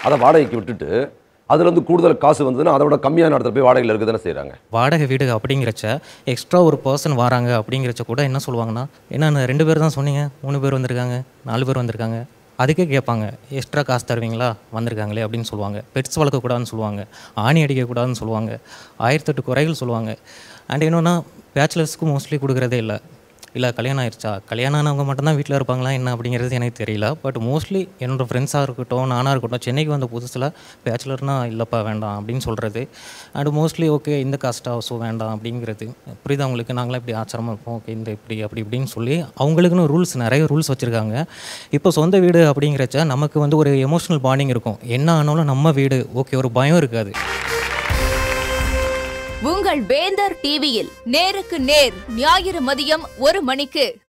அதை வாடகைக்கு விட்டுட்டு அதுலேருந்து கூடுதல் காசு வந்ததுன்னா அதை விட கம்மியான இடத்துல போய் வாடகையில் இருக்க தானே செய்கிறாங்க வாடகை வீடு அப்படிங்கிறச்ச எக்ஸ்ட்ரா ஒரு பர்சன் வராங்க அப்படிங்கிறச்ச கூட என்ன சொல்லுவாங்கன்னா என்ன ரெண்டு பேர் தான் சொன்னீங்க மூணு பேர் வந்திருக்காங்க நாலு பேர் வந்திருக்காங்க அதுக்கே கேட்பாங்க எக்ஸ்ட்ரா காசு தருவீங்களா வந்திருக்காங்களே அப்படின்னு சொல்லுவாங்க பெட்ஸ் வளர்க்கக்கூடாதுன்னு சொல்லுவாங்க ஆணி அடிக்கக்கூடாதுன்னு சொல்லுவாங்க ஆயிரத்தெட்டு குறைகள் சொல்லுவாங்க அண்ட் இன்னொன்னா பேச்சுலர்ஸ்க்கு மோஸ்ட்லி கொடுக்குறதே இல்லை இல்லை கல்யாணம் ஆயிடுச்சா கல்யாணம் ஆனவங்க மட்டும்தான் வீட்டில் இருப்பாங்களா என்ன அப்படிங்கிறது எனக்கு தெரியல பட் மோஸ்ட்லி என்னோட ஃப்ரெண்ட்ஸாக இருக்கட்டும் நானாக இருக்கட்டும் சென்னைக்கு வந்த புதுசில் பேச்சுலர்னா இல்லைப்பா வேண்டாம் அப்படின்னு சொல்கிறது அண்ட் மோஸ்ட்லி ஓகே இந்த காஸ்ட் ஹவுஸும் வேண்டாம் அப்படிங்கிறது புரியுது அவங்களுக்கு நாங்களாம் இப்படி ஆச்சரியமாக இருப்போம் ஓகே இந்த இப்படி அப்படி இப்படின்னு சொல்லி அவங்களுக்குன்னு ரூல்ஸ் நிறைய ரூல்ஸ் வச்சுருக்காங்க இப்போ சொந்த வீடு அப்படிங்கிறச்ச நமக்கு வந்து ஒரு எமோஷனல் பாண்டிங் இருக்கும் என்ன ஆனாலும் நம்ம வீடு ஓகே ஒரு பயம் இருக்காது உங்கள் வேந்தர் டிவியில் நேருக்கு நேர் ஞாயிறு மதியம் ஒரு மணிக்கு